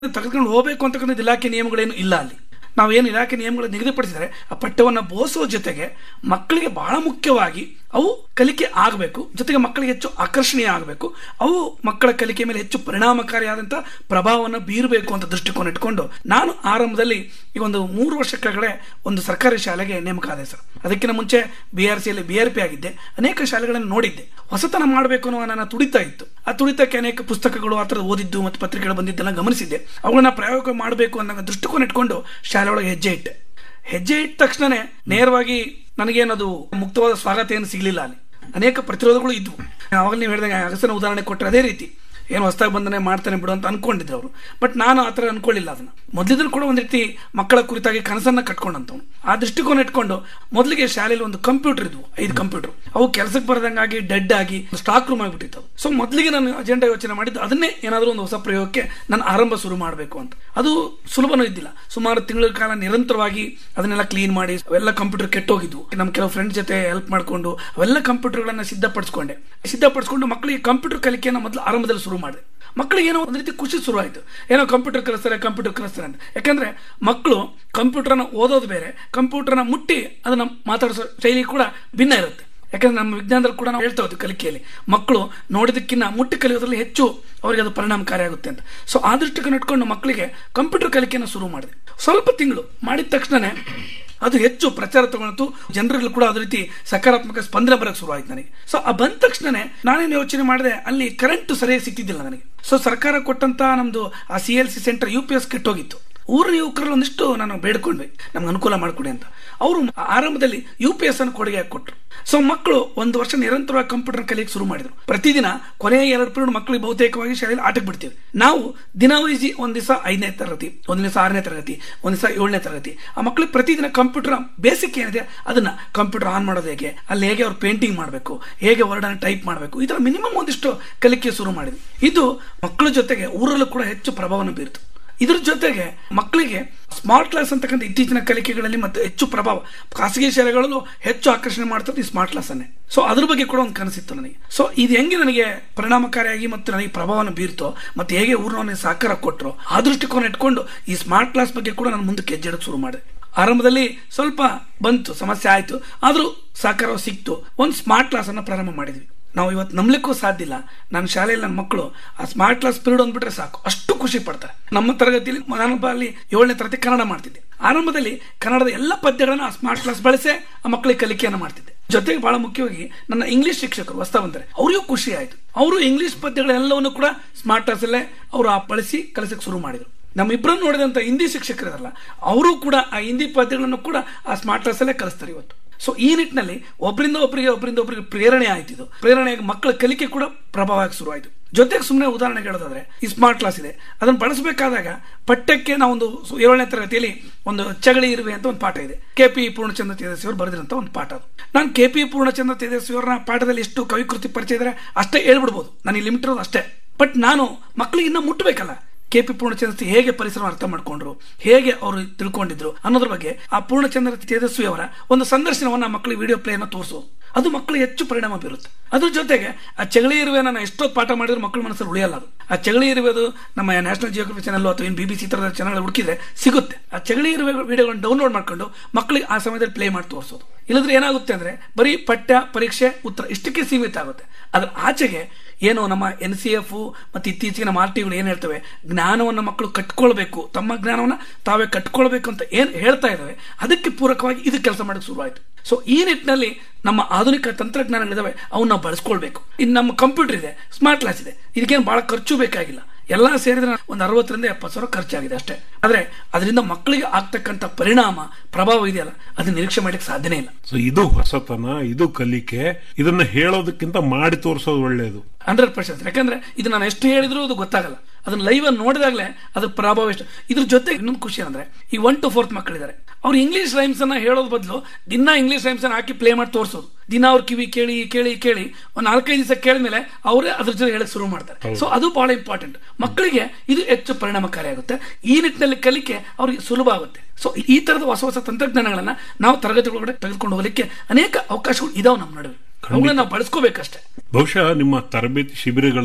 ತೆಗೆದುಕೊಂಡು ಹೋಗಬೇಕು ಅಂತಕ್ಕಂಥ ಇಲಾಖೆ ನಿಯಮಗಳೇನು ಇಲ್ಲ ಅಲ್ಲಿ ನಾವೇನು ಇಲಾಖೆ ನಿಯಮಗಳು ನಿಗದಿಪಡಿಸಿದರೆ ಆ ಪಠ್ಯವನ್ನು ಬೋಧಿಸುವ ಜೊತೆಗೆ ಮಕ್ಕಳಿಗೆ ಬಹಳ ಮುಖ್ಯವಾಗಿ ಅವು ಕಲಿಕೆ ಆಗಬೇಕು ಜೊತೆಗೆ ಮಕ್ಕಳಿಗೆ ಹೆಚ್ಚು ಆಕರ್ಷಣೀಯ ಆಗಬೇಕು ಅವು ಮಕ್ಕಳ ಕಲಿಕೆ ಮೇಲೆ ಹೆಚ್ಚು ಪರಿಣಾಮಕಾರಿಯಾದಂಥ ಪ್ರಭಾವವನ್ನು ಬೀರಬೇಕು ಅಂತ ದೃಷ್ಟಿಕೋನ ಇಟ್ಕೊಂಡು ನಾನು ಆರಂಭದಲ್ಲಿ ಈ ಒಂದು ಮೂರು ವರ್ಷ ಕೆಳಗಡೆ ಒಂದು ಸರ್ಕಾರಿ ಶಾಲೆಗೆ ನೇಮಕ ಆದೆ ಸರ್ ಅದಕ್ಕಿಂತ ಮುಂಚೆ ಬಿ ಆರ್ ಸಿಯಲ್ಲಿ ಬಿ ಆರ್ ಪಿ ಆಗಿದ್ದೆ ಅನೇಕ ಶಾಲೆಗಳನ್ನು ನೋಡಿದ್ದೆ ಹೊಸತನ ಮಾಡಬೇಕು ಅನ್ನೋ ನನ್ನ ತುಡಿತ ಇತ್ತು ಆ ತುಡಿತಕ್ಕೆ ಅನೇಕ ಪುಸ್ತಕಗಳು ಆ ಥರದ ಓದಿದ್ದು ಮತ್ತು ಪತ್ರಿಕೆಗಳು ಬಂದಿದ್ದೆಲ್ಲ ಗಮನಿಸಿದ್ದೆ ಅವುಗಳನ್ನ ಪ್ರಯೋಗ ಮಾಡಬೇಕು ಅನ್ನೋ ದೃಷ್ಟಿಕೋನ ಇಟ್ಕೊಂಡು ಶಾಲೆ ಒಳಗೆ ಹೆಜ್ಜೆ ಇಟ್ಟೆ ಹೆಜ್ಜೆ ಇಟ್ಟ ತಕ್ಷಣನೇ ನೇರವಾಗಿ ನನಗೇನದು ಮುಕ್ತವಾದ ಸ್ವಾಗತ ಏನು ಸಿಗಲಿಲ್ಲ ಅಲ್ಲಿ ಅನೇಕ ಪ್ರತಿರೋಧಗಳು ಇದ್ವು ಅವಾಗ ನೀವು ಹೇಳಿದಾಗ ಅಗಸನ ಉದಾಹರಣೆ ಕೊಟ್ಟರೆ ಅದೇ ರೀತಿ ಏನು ಹೊಸದಾಗಿ ಬಂದನೆ ಮಾಡ್ತಾನೆ ಬಿಡು ಅಂತ ಅನ್ಕೊಂಡಿದ್ರು ಅವರು ಬಟ್ ನಾನು ಆ ಥರ ಅನ್ಕೊಳ್ಳಿಲ್ಲ ಅದನ್ನ ಮೊದಲಿದ್ರು ಕೂಡ ಒಂದು ರೀತಿ ಮಕ್ಕಳ ಕುರಿತಾಗಿ ಕನಸನ್ನ ಕಟ್ಕೊಂಡಂತವನು ಆ ದೃಷ್ಟಿಕೋನ ಇಟ್ಕೊಂಡು ಮೊದಲಿಗೆ ಶಾಲೆಯಲ್ಲಿ ಒಂದು ಕಂಪ್ಯೂಟರ್ ಇದ್ವು ಐದು ಕಂಪ್ಯೂಟರ್ ಅವು ಕೆಲಸಕ್ಕೆ ಬರದಂಗಾಗಿ ಡೆಡ್ ಆಗಿ ಸ್ಟಾಕ್ ರೂಮ್ ಆಗಿಬಿಟ್ಟಿತ್ತು ಸೊ ಮೊದಲಿಗೆ ನಾನು ಅಜೆಂಡಾ ಯೋಚನೆ ಮಾಡಿದ್ದು ಅದನ್ನೇ ಏನಾದರೂ ಒಂದು ಹೊಸ ಪ್ರಯೋಗಕ್ಕೆ ನಾನು ಆರಂಭ ಶುರು ಮಾಡಬೇಕು ಅಂತ ಅದು ಸುಲಭನೂ ಇದ್ದಿಲ್ಲ ಸುಮಾರು ತಿಂಗಳ ಕಾಲ ನಿರಂತರವಾಗಿ ಅದನ್ನೆಲ್ಲ ಕ್ಲೀನ್ ಮಾಡಿ ಅವೆಲ್ಲ ಕಂಪ್ಯೂಟರ್ ಕೆಟ್ಟೋಗಿದ್ವು ನಮ್ಮ ಕೆಲವು ಫ್ರೆಂಡ್ಸ್ ಜೊತೆ ಹೆಲ್ಪ್ ಮಾಡಿಕೊಂಡು ಅವೆಲ್ಲ ಕಂಪ್ಯೂಟರ್ಗಳನ್ನ ಸಿದ್ಧಪಡಿಸ್ಕೊಂಡೆ ಸಿದ್ಧಪಡಿಸ್ಕೊಂಡು ಮಕ್ಕಳಿಗೆ ಕಂಪ್ಯೂಟರ್ ಕಲಿಕೆಯನ್ನು ಮೊದಲು ಆರಂಭದಲ್ಲಿ ಶುರು ಮಾಡಿದೆ ಮಕ್ಕಳಿಗೆ ಏನೋ ಒಂದು ರೀತಿ ಖುಷಿ ಶುರುವಾಯಿತು ಏನೋ ಕಂಪ್ಯೂಟರ್ ಕಲಿಸ್ತಾರೆ ಕಂಪ್ಯೂಟರ್ ಕಲಿಸ್ತಾರೆ ಅಂತ ಯಾಕಂದ್ರೆ ಮಕ್ಕಳು ಕಂಪ್ಯೂಟರ್ನ ಓದೋದು ಬೇರೆ ಕಂಪ್ಯೂಟರ್ನ ಮುಟ್ಟಿ ಅದನ್ನ ಮಾತಾಡಿಸೋ ಶೈಲಿ ಕೂಡ ಭಿನ್ನ ಇರುತ್ತೆ ಯಾಕಂದ್ರೆ ನಮ್ಮ ವಿಜ್ಞಾನದಲ್ಲಿ ಕೂಡ ನಾವು ಹೇಳ್ತಾ ಹೋದ್ವಿ ಕಲಿಕೆಯಲ್ಲಿ ಮಕ್ಕಳು ನೋಡಿದಕ್ಕಿಂತ ಮುಟ್ಟಿ ಕಲಿಯೋದ್ರಲ್ಲಿ ಹೆಚ್ಚು ಅವರಿಗೆ ಅದು ಪರಿಣಾಮಕಾರಿ ಆಗುತ್ತೆ ಅಂತ ಸೊ ಆ ದೃಷ್ಟಿಕೋನ ಇಟ್ಕೊಂಡು ಮಕ್ಕಳಿಗೆ ಕಂಪ್ಯೂಟರ್ ಕಲಿಕೆಯನ್ನು ಶುರು ಮಾಡಿದೆ ಸ್ವಲ್ಪ ತಿಂಗಳು ಮಾಡಿದ ತಕ್ಷಣನೇ ಅದು ಹೆಚ್ಚು ಪ್ರಚಾರ ತಗೊಂಡು ಜನರಲ್ಲಿ ಕೂಡ ಅದೇ ರೀತಿ ಸಕಾರಾತ್ಮಕ ಸ್ಪಂದನೆ ಬರಕ್ಕೆ ಶುರು ಆಯ್ತು ನನಗೆ ಸೊ ಆ ಬಂದ ತಕ್ಷಣನೇ ನಾನೇನು ಯೋಚನೆ ಮಾಡಿದೆ ಅಲ್ಲಿ ಕರೆಂಟ್ ಸರಿಯಾಗಿ ಸಿಕ್ತಿದ್ದಿಲ್ಲ ನನಗೆ ಸೊ ಸರ್ಕಾರ ಕೊಟ್ಟಂತ ನಮ್ದು ಆ C L C centre U P S ಕೆಟ್ಟೋಗಿತ್ತು ಊರಿನ ಯುವಕರಲ್ಲಿ ಒಂದಿಷ್ಟು ನಾನು ಬೇಡ್ಕೊಂಡ್ವಿ ನಮ್ಗೆ ಅನುಕೂಲ ಮಾಡಿಕೊಡಿ ಅಂತ ಅವರು ಆರಂಭದಲ್ಲಿ ಯು ಪಿ ಎಸ್ ಅನ್ನು ಕೊಡುಗೆ ಕೊಟ್ಟರು ಸೊ ಮಕ್ಕಳು ಒಂದು ವರ್ಷ ನಿರಂತರವಾಗಿ ಕಂಪ್ಯೂಟರ್ ಕಲಿಯಕ್ಕೆ ಶುರು ಮಾಡಿದ್ರು ಪ್ರತಿದಿನ ಕೊನೆಯ ಎರಡು ಪೀರಿಯಡ್ ಮಕ್ಕಳಿಗೆ ಬಹುತೇಕವಾಗಿ ಶಾಲೆಯಲ್ಲಿ ಆಟಕ್ಕೆ ಬಿಡ್ತೀವಿ ನಾವು ದಿನ ವೈಸಿ ಒಂದ್ ದಿವಸ ಐದನೇ ತರಗತಿ ಒಂದ್ ದಿವಸ ಆರನೇ ತರಗತಿ ಒಂದ್ ದಿವಸ ಏಳನೇ ತರಗತಿ ಆ ಮಕ್ಕಳಿಗೆ ಪ್ರತಿದಿನ ಕಂಪ್ಯೂಟರ್ ಬೇಸಿಕ್ ಏನಿದೆ ಅದನ್ನ ಕಂಪ್ಯೂಟರ್ ಆನ್ ಮಾಡೋದು ಹೇಗೆ ಅಲ್ಲಿ ಹೇಗೆ ಅವ್ರು ಪೇಂಟಿಂಗ್ ಮಾಡಬೇಕು ಹೇಗೆ ವರ್ಡ್ ಅನ್ನು ಟೈಪ್ ಮಾಡಬೇಕು ಈ ತರ ಮಿನಿಮಮ್ ಒಂದಿಷ್ಟು ಕಲಿಕೆ ಶುರು ಮಾಡಿದ್ವಿ ಇದು ಮಕ್ಕಳ ಜೊತೆಗೆ ಊರಲ್ಲೂ ಕೂಡ ಹೆಚ್ಚು ಪ್ರಭಾವವನ್ನು ಬೀರ್ತು ಇದ್ರ ಜೊತೆಗೆ ಮಕ್ಕಳಿಗೆ ಸ್ಮಾರ್ಟ್ ಕ್ಲಾಸ್ ಅಂತಕ್ಕಂಥ ಇತ್ತೀಚಿನ ಕಲಿಕೆಗಳಲ್ಲಿ ಮತ್ತು ಹೆಚ್ಚು ಪ್ರಭಾವ ಖಾಸಗಿ ಶಾಲೆಗಳಲ್ಲೂ ಹೆಚ್ಚು ಆಕರ್ಷಣೆ ಮಾಡ್ತದೆ ಈ ಸ್ಮಾರ್ಟ್ ಕ್ಲಾಸ್ ಅನ್ನೇ ಸೊ ಅದ್ರ ಬಗ್ಗೆ ಕೂಡ ಒಂದು ಕನಸಿತ್ತು ನನಗೆ ಸೊ ಇದು ಹೆಂಗೆ ನನಗೆ ಪರಿಣಾಮಕಾರಿಯಾಗಿ ಮತ್ತು ನನಗೆ ಪ್ರಭಾವನ ಬೀರ್ತೋ ಮತ್ತೆ ಹೇಗೆ ಊರಿನವನಿಗೆ ಸಹಕಾರ ಕೊಟ್ಟರು ಆ ದೃಷ್ಟಿಕೋನ ಇಟ್ಕೊಂಡು ಈ ಸ್ಮಾರ್ಟ್ ಕ್ಲಾಸ್ ಬಗ್ಗೆ ಕೂಡ ನಾನು ಮುಂದಕ್ಕೆ ಹೆಜ್ಜೆ ಇಡಕ್ಕೆ ಶುರು ಮಾಡಿದೆ ಆರಂಭದಲ್ಲಿ ಸ್ವಲ್ಪ ಬಂತು ಸಮಸ್ಯೆ ಆಯ್ತು ಆದ್ರೂ ಸಹಕಾರ ಸಿಕ್ತು ಒಂದು ಸ್ಮಾರ್ಟ್ ಕ್ಲಾಸ್ ಅನ್ನ ಪ್ರಾರಂಭ ಮಾಡಿದ್ವಿ ನಾವು ಇವತ್ತು ನಂಬಲಿಕ್ಕೂ ಸಾಧ್ಯ ಇಲ್ಲ ನನ್ನ ಶಾಲೆಯಲ್ಲಿ ನನ್ನ ಮಕ್ಕಳು ಆ ಸ್ಮಾರ್ಟ್ ಕ್ಲಾಸ್ ಪೀರಿಯಡ್ ಅಂದ್ಬಿಟ್ರೆ ಸಾಕು ಅಷ್ಟು ಖುಷಿ ಪಡ್ತಾರೆ ನಮ್ಮ ತರಗತಿಯಲ್ಲಿ ನಾನೊಬ್ಬ ಅಲ್ಲಿ ಏಳನೇ ತರಗತಿ ಕನ್ನಡ ಮಾಡ್ತಿದ್ದೆ ಆರಂಭದಲ್ಲಿ ಕನ್ನಡದ ಎಲ್ಲ ಪದ್ಯಗಳನ್ನು ಆ ಸ್ಮಾರ್ಟ್ ಕ್ಲಾಸ್ ಬಳಸೇ ಆ ಮಕ್ಕಳಿಗೆ ಕಲಿಕೆಯನ್ನು ಮಾಡ್ತಿದ್ದೆ ಜೊತೆಗೆ ಬಹಳ ಮುಖ್ಯವಾಗಿ ನನ್ನ ಇಂಗ್ಲಿಷ್ ಶಿಕ್ಷಕರು ಹೊಸ್ತಾ ಬಂದರೆ ಅವರಿಗೂ ಖುಷಿ ಆಯಿತು ಅವರು ಇಂಗ್ಲಿಷ್ ಪದ್ಯಗಳೆಲ್ಲವನ್ನು ಕೂಡ ಸ್ಮಾರ್ಟ್ ಕ್ಲಾಸ್ ಅಲ್ಲೇ ಅವರು ಆ ಬಳಸಿ ಕಲಿಸಕ್ಕೆ ಶುರು ಮಾಡಿದರು ನಮ್ಮಿಬ್ಬರನ್ನು ನೋಡಿದಂಥ ಹಿಂದಿ ಶಿಕ್ಷಕರಿರಲ್ಲ ಅವರು ಕೂಡ ಆ ಹಿಂದಿ ಪದ್ಯಗಳನ್ನು ಕೂಡ ಆ ಸ್ಮಾರ್ಟ್ ಕ್ಲಾಸ್ ಅಲ್ಲೇ ಕಲಿಸ್ತಾರೆ ಇವತ್ತು ಸೊ ಈ ನಿಟ್ಟಿನಲ್ಲಿ ಒಬ್ಬರಿಂದ ಒಬ್ಬರಿಗೆ ಒಬ್ಬರಿಂದ ಒಬ್ಬರಿಗೆ ಪ್ರೇರಣೆ ಆಯ್ತಿದ್ದು ಪ್ರೇರಣೆಯಾಗಿ ಮಕ್ಕಳ ಕಲಿಕೆ ಕೂಡ ಪ್ರಭಾವ ಆಗಿ ಶುರುವಾಯಿತು ಜೊತೆಗೆ ಸುಮ್ಮನೆ ಉದಾಹರಣೆ ಹೇಳೋದಾದ್ರೆ ಈ ಸ್ಮಾರ್ಟ್ ಕ್ಲಾಸ್ ಇದೆ ಅದನ್ನು ಬಳಸಬೇಕಾದಾಗ ಪಠ್ಯಕ್ಕೆ ನಾವೊಂದು ಏಳನೇ ತರಗತಿಯಲ್ಲಿ ಒಂದು ಚಗಳಿ ಇರುವೆ ಅಂತ ಒಂದು ಪಾಠ ಇದೆ ಕೆ ಪಿ ಪೂರ್ಣಚಂದ್ರ ತೇಜಸ್ವಿ ಅವರು ಬರೆದಿರಂತ ಒಂದು ಪಾಠ ಅದು ನಾನು ಕೆ ಪಿ ಪೂರ್ಣಚಂದ್ರ ತೇಜಸ್ವಿ ಅವರ ಪಾಠದಲ್ಲಿ ಎಷ್ಟು ಕವಿಕೃತಿ ಪರಿಚಯ ಇದ್ರೆ ಅಷ್ಟೇ ಹೇಳ್ಬಿಡ್ಬೋದು ನನಗೆ ಲಿಮಿಟ್ ಇರೋದು ಅಷ್ಟೇ ಬಟ್ ನಾನು ಮಕ್ಕಳಿಗೆ ಇನ್ನೂ ಮುಟ್ಟಬೇಕಲ್ಲ ಕೆ ಪಿ ಪೂರ್ಣಚಂದ್ರ ಹೇಗೆ ಪರಿಸರ ಅರ್ಥ ಮಾಡ್ಕೊಂಡ್ರು ಹೇಗೆ ಅವರು ತಿಳ್ಕೊಂಡಿದ್ರು ಅನ್ನೋದ್ರ ಬಗ್ಗೆ ಆ ಪೂರ್ಣಚಂದ್ರ ತೇಜಸ್ವಿ ಅವರ ಒಂದು ಸಂದರ್ಶನವನ್ನ ಮಕ್ಕಳಿಗೆ ವಿಡಿಯೋ ಪ್ಲೇನ ತೋರಿಸೋದು ಅದು ಮಕ್ಕಳಿಗೆ ಹೆಚ್ಚು ಪರಿಣಾಮ ಬೀರುತ್ತೆ ಅದ್ರ ಜೊತೆಗೆ ಆ ಚಗಳಿ ಇರುವೆ ನಾನು ಎಷ್ಟೊತ್ತು ಪಾಠ ಮಾಡಿದ್ರು ಮಕ್ಕಳ ಮನಸ್ಸಲ್ಲಿ ಉಳಿಯಲ್ಲ ಅದು ಆ ಚಗಳಿ ಇರುವೆದು ನಮ್ಮ ನ್ಯಾಷನಲ್ ಜಿಯೋಗ್ರಫಿ ಚಾನಲ್ ಅಥವಾ ಇನ್ ಬಿ ಬಿ ಸಿ ತರದ ಚಾನಲ್ ಹುಡುಕಿದ್ರೆ ಸಿಗುತ್ತೆ ಆ ಚಗಳಿ ಇರುವೆ ವಿಡಿಯೋಗಳನ್ನ ಡೌನ್ಲೋಡ್ ಮಾಡ್ಕೊಂಡು ಮಕ್ಕಳಿಗೆ ಆ ಸಮಯದಲ್ಲಿ ಪ್ಲೇ ಮಾಡಿ ತೋರಿಸೋದು ಇಲ್ಲದ್ರೆ ಏನಾಗುತ್ತೆ ಅಂದ್ರೆ ಬರೀ ಪಠ್ಯ ಪರೀಕ್ಷೆ ಉತ್ತರ ಇಷ್ಟಕ್ಕೆ ಸೀಮಿತ ಆಗುತ್ತೆ ಅದ್ರ ಆಚೆಗೆ ಏನು ನಮ್ಮ ಎನ್ ಸಿ ಎಫ್ ಮತ್ತು ಇತ್ತೀಚೆಗೆ ನಮ್ಮ ಆರ್ ಟಿಗಳು ಏನು ಹೇಳ್ತವೆ ಜ್ಞಾನವನ್ನು ಮಕ್ಕಳು ಕಟ್ಕೊಳ್ಬೇಕು ತಮ್ಮ ಜ್ಞಾನವನ್ನು ತಾವೇ ಕಟ್ಕೊಳ್ಬೇಕು ಅಂತ ಏನು ಹೇಳ್ತಾ ಇದ್ದಾವೆ ಅದಕ್ಕೆ ಪೂರಕವಾಗಿ ಇದು ಕೆಲಸ ಮಾಡಕ್ಕೆ ಶುರುವಾಯಿತು ಸೊ ಈ ನಿಟ್ಟಿನಲ್ಲಿ ನಮ್ಮ ಆಧುನಿಕ ತಂತ್ರಜ್ಞಾನಗಳಿದಾವೆ ಅವನ್ನ ನಾವು ಬಳಸ್ಕೊಳ್ಬೇಕು ಇನ್ನು ನಮ್ಮ ಕಂಪ್ಯೂಟರ್ ಇದೆ ಸ್ಮಾರ್ಟ್ ಕ್ಲಾಸ್ ಇದೆ ಇದಕ್ಕೇನು ಬಹಳ ಖರ್ಚು ಬೇಕಾಗಿಲ್ಲ ಎಲ್ಲ ಸೇರಿದ್ರೆ ಒಂದು ಅರವತ್ತರಿಂದ ಎಪ್ಪತ್ತು ಸಾವಿರ ಖರ್ಚಾಗಿದೆ ಅಷ್ಟೇ ಆದ್ರೆ ಅದರಿಂದ ಮಕ್ಕಳಿಗೆ ಆಗ್ತಕ್ಕಂಥ ಪರಿಣಾಮ ಪ್ರಭಾವ ಇದೆಯಲ್ಲ ಅದನ್ನ ನಿರೀಕ್ಷೆ ಮಾಡಕ್ಕೆ ಸಾಧ್ಯನೇ ಇಲ್ಲ ಸೊ ಇದು ಹೊಸತನ ಇದು ಕಲಿಕೆ ಇದನ್ನ ಹೇಳೋದಕ್ಕಿಂತ ಮಾಡಿ ತೋರಿಸೋದು ಒಳ್ಳೆಯದು ಹಂಡ್ರೆಡ್ ಪರ್ಸೆಂಟ್ ಯಾಕಂದ್ರೆ ಇದು ನಾನು ಎಷ್ಟು ಹೇಳಿದ್ರು ಅದು ಗೊತ್ತಾಗಲ್ಲ ಅದನ್ನ ಲೈವ್ ಅನ್ನು ನೋಡಿದಾಗಲೇ ಅದ್ರ ಪ್ರಭಾವ ಎಷ್ಟು ಇದ್ರ ಜೊತೆ ಇನ್ನೊಂದು ಖುಷಿ ಅಂದ್ರೆ ಈ ಒನ್ ಟು ಫೋರ್ತ್ ಮಕ್ಕಳಿದ್ದಾರೆ ಅವ್ರು ಇಂಗ್ಲಿಷ್ ರೈಮ್ಸ್ ಅನ್ನ ಹೇಳೋದ್ ಬದಲು ದಿನ ಇಂಗ್ಲಿಷ್ ರೈಮ್ಸ್ ಅನ್ನ ಹಾಕಿ ಪ್ಲೇ ಮಾಡಿ ತೋರಿಸೋದು ದಿನ ಅವ್ರ ಕಿವಿ ಕೇಳಿ ಕೇಳಿ ಕೇಳಿ ಒಂದ್ ನಾಲ್ಕೈದು ದಿವಸ ಕೇಳಿದ್ಮೇಲೆ ಅವರೇ ಅದ್ರ ಜೊತೆ ಹೇಳಕ್ ಶುರು ಮಾಡ್ತಾರೆ ಸೊ ಅದು ಬಹಳ ಇಂಪಾರ್ಟೆಂಟ್ ಮಕ್ಕಳಿಗೆ ಇದು ಹೆಚ್ಚು ಪರಿಣಾಮಕಾರಿ ಆಗುತ್ತೆ ಈ ನಿಟ್ಟಿನಲ್ಲಿ ಕಲಿಕೆ ಅವ್ರಿಗೆ ಸುಲಭ ಆಗುತ್ತೆ ಸೊ ಈ ತರದ ಹೊಸ ಹೊಸ ತಂತ್ರಜ್ಞಾನಗಳನ್ನ ನಾವು ತರಗತಿಗಳೊಳಗಡೆ ತೆಗೆದುಕೊಂಡು ಹೋಗಲಿಕ್ಕೆ ಅನೇಕ ಅವಕಾಶಗಳು ಇದಾವೆ ನಮ್ಮ ನಡುವೆ ಅವುಗಳನ್ನ ನಾವು ಬಳಸ್ಕೋಬೇಕಷ್ಟೇ ಬಹುಶಃ ನಿಮ್ಮ ತರಬೇತಿ ಶಿಬಿರಗಳಲ್ಲಿ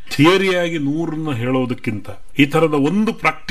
ಥಿಯರಿಯಾಗಿ ನೂರನ್ನ ಹೇಳೋದಕ್ಕಿಂತ ಈ ತರದ ಒಂದು ಪ್ರಾಕ್ಟಿಕಲ್